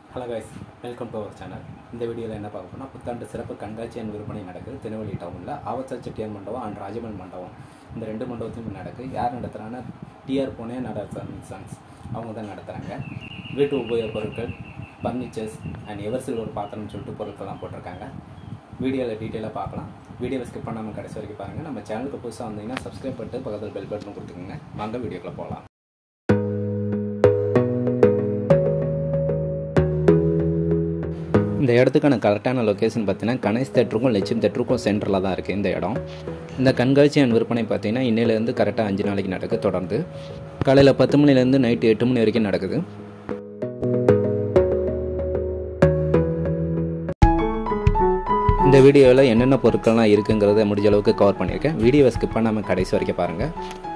hello guys welcome to our channel இந்த வீடியோவில் என்ன பார்க்க போனால் புத்தாண்டு சிறப்பு கண்காட்சி அண்ட் விற்பனை நடக்குது திருநெல்வேலி டவுனில் ஆவச்சல் செட்டியார் மண்டபம் அண்ட் ராஜமல் மண்டபம் இந்த ரெண்டு மண்டபத்தையும் நடக்குது யார் நடத்துகிறாங்கன்னா டிஆர் புனே நடராஜன் சன்ஸ் அவங்க தான் நடத்துகிறாங்க வீட்டு உபயோகப் பொருட்கள் ஃபர்னிச்சர்ஸ் அண்ட் எவர் ஒரு பாத்திரம்னு சொல்லிட்டு பொருட்கள்லாம் போட்டிருக்காங்க வீடியோவில் டீட்டெயிலாக பார்க்கலாம் வீடியோவை ஸ்கிப் பண்ணாமல் கடைசி வரைக்கும் பாருங்கள் நம்ம சேனலுக்கு புதுசாக வந்தீங்கன்னா சப்ஸ்கிரைப் பண்ணிட்டு பக்கத்தில் பெல் பட்டன் கொடுத்துக்கோங்க வாங்க வீடியோக்குள்ளே போகலாம் இந்த இடத்துக்கான கரெக்டான லொக்கேஷன் பார்த்தீங்கன்னா கணேஷ் தேட்டருக்கும் லட்சுமி தேட்டருக்கும் சென்டரில் தான் இருக்குது இந்த இடம் இந்த கண்காட்சி அண்ட் விற்பனை பார்த்தீங்கன்னா இன்னையிலேருந்து கரெக்டாக அஞ்சு நாளைக்கு நடக்குது தொடர்ந்து காலையில் பத்து மணிலேருந்து நைட்டு எட்டு மணி வரைக்கும் நடக்குது இந்த வீடியோவில் என்னென்ன பொருட்கள்லாம் இருக்குங்கிறத முடிஞ்ச அளவுக்கு கவர் பண்ணியிருக்கேன் வீடியோவை ஸ்கிப் பண்ணாமல் கடைசி வரைக்கும் பாருங்கள்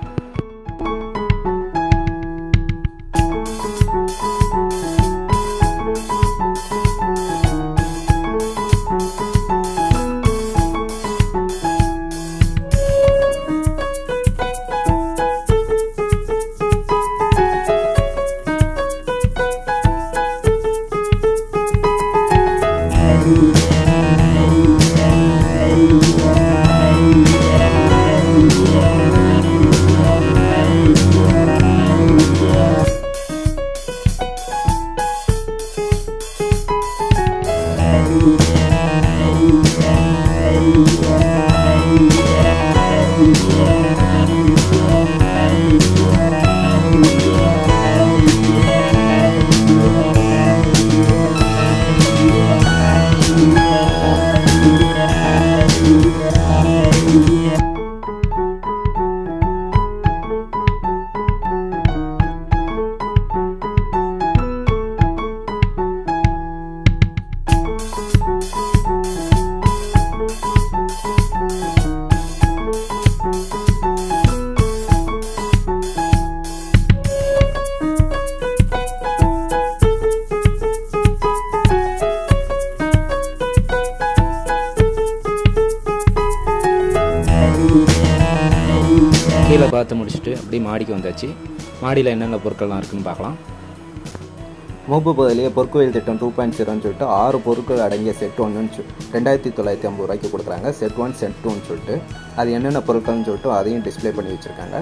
கீழே பார்த்து முடிச்சுட்டு அப்படியே மாடிக்கு வந்தாச்சு மாடியில் என்னென்ன பொருட்கள்லாம் இருக்குன்னு பார்க்கலாம் மூப்பு பகுதியிலேயே பொற்கோயில் திட்டம் டூ பாயிண்ட் ஜீரோன்னு சொல்லிட்டு ஆறு பொருட்கள் அடங்கிய செட் ஒன்றுன்னு சொல் ரெண்டாயிரத்தி தொள்ளாயிரத்தி ஐம்பது ரூபாய்க்கு கொடுக்குறாங்க செட் ஒன் செட் டூன்னு சொல்லிட்டு அது என்னென்ன பொருட்கள்னு சொல்லிட்டு அதையும் டிஸ்ப்ளே பண்ணி வச்சுருக்காங்க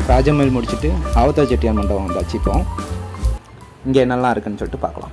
ராஜமயில் முடிச்சுட்டு ஆவத்தா செட்டியார் மண்டபம் வந்தாச்சு இப்போ இங்கே என்னெல்லாம் இருக்குன்னு சொல்லிட்டு பார்க்கலாம்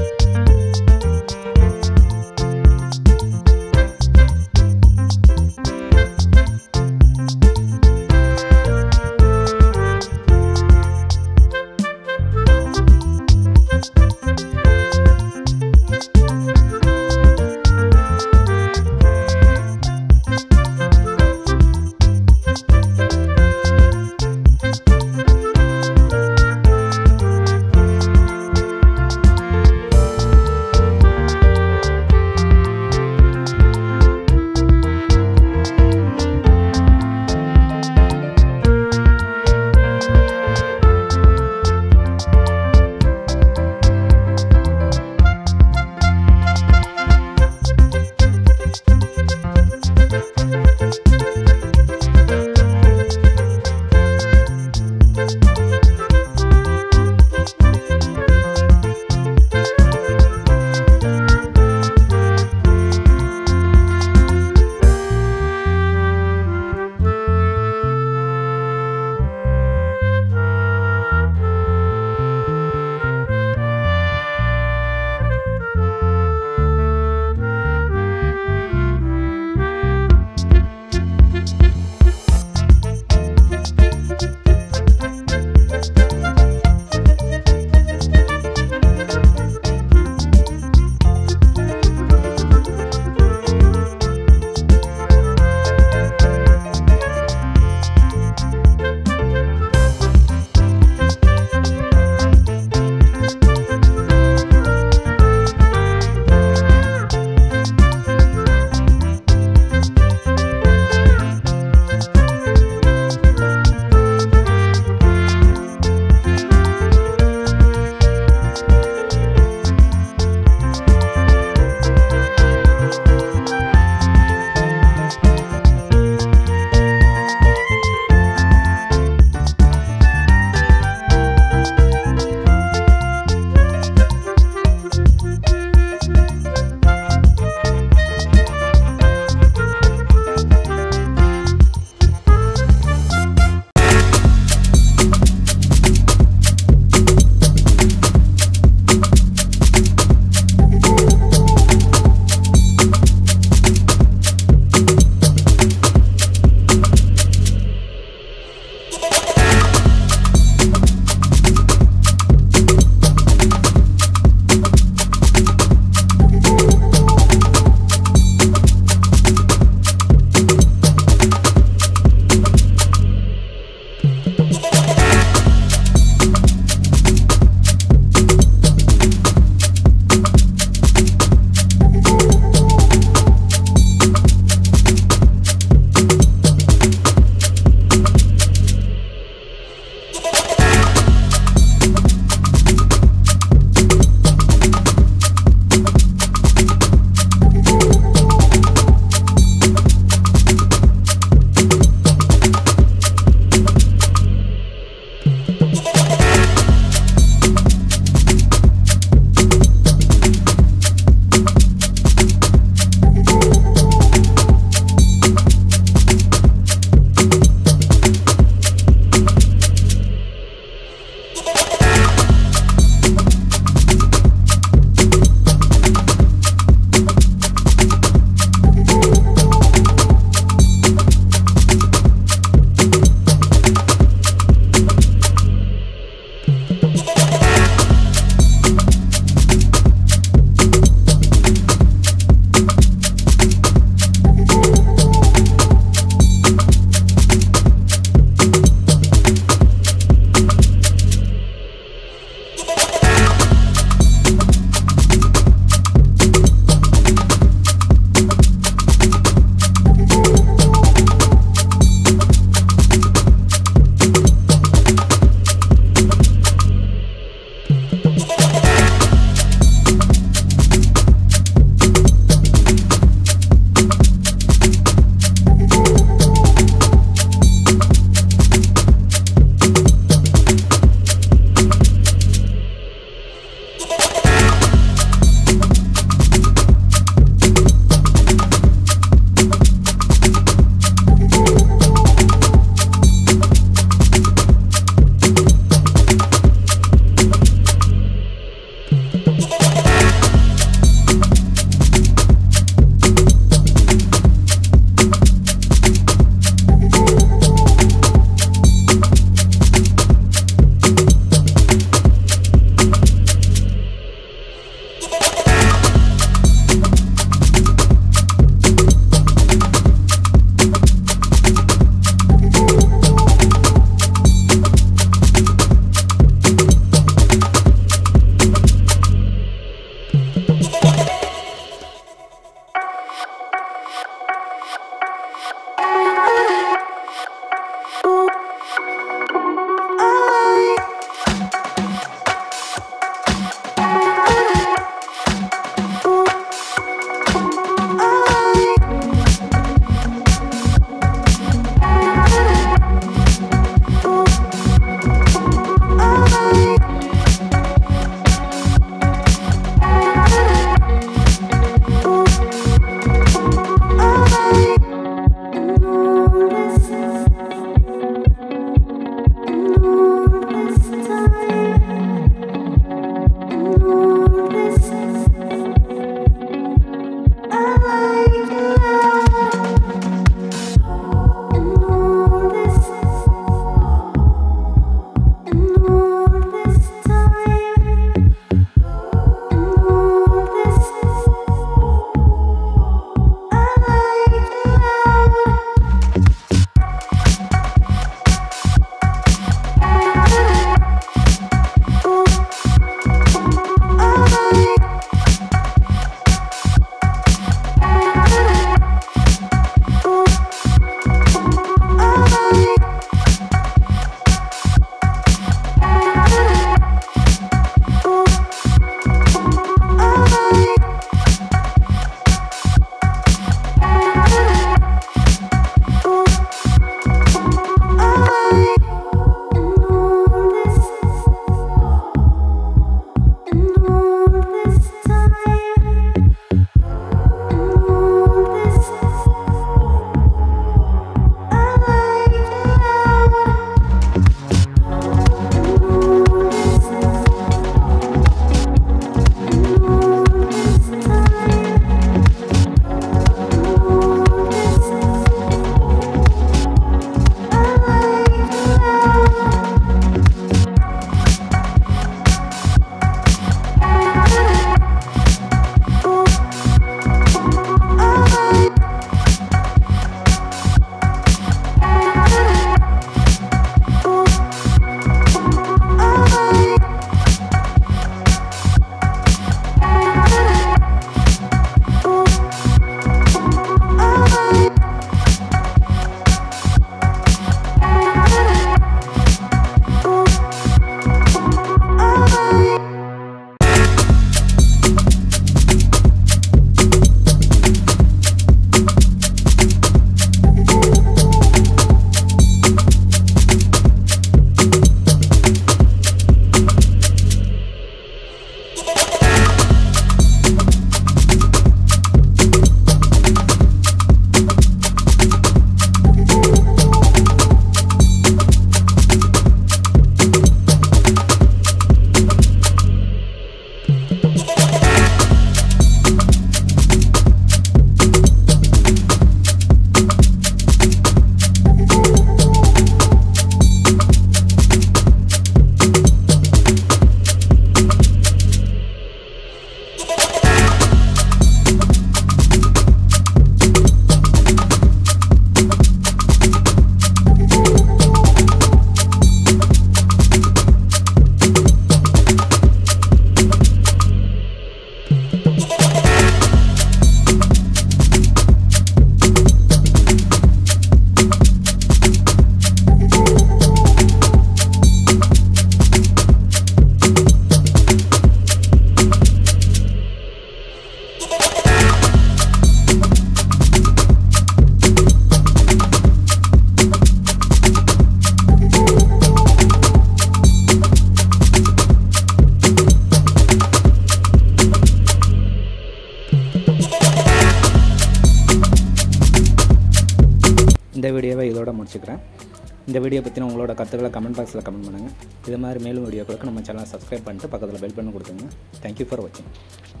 இந்த வீடியோவை இதோட முடிச்சுக்கிறேன் இந்த வீடியோ பற்றின உங்களோட கருத்துக்களை கமெண்ட் பாக்ஸில் கமெண்ட் பண்ணுங்கள் இது மாதிரி மேலும் வீடியோக்களுக்கு நம்ம சேனலை சப்ஸ்கிரைப் பண்ணிட்டு பக்கத்தில் பெல் பண்ணி கொடுத்துங்க தேங்க்யூ ஃபார் வாட்சிங்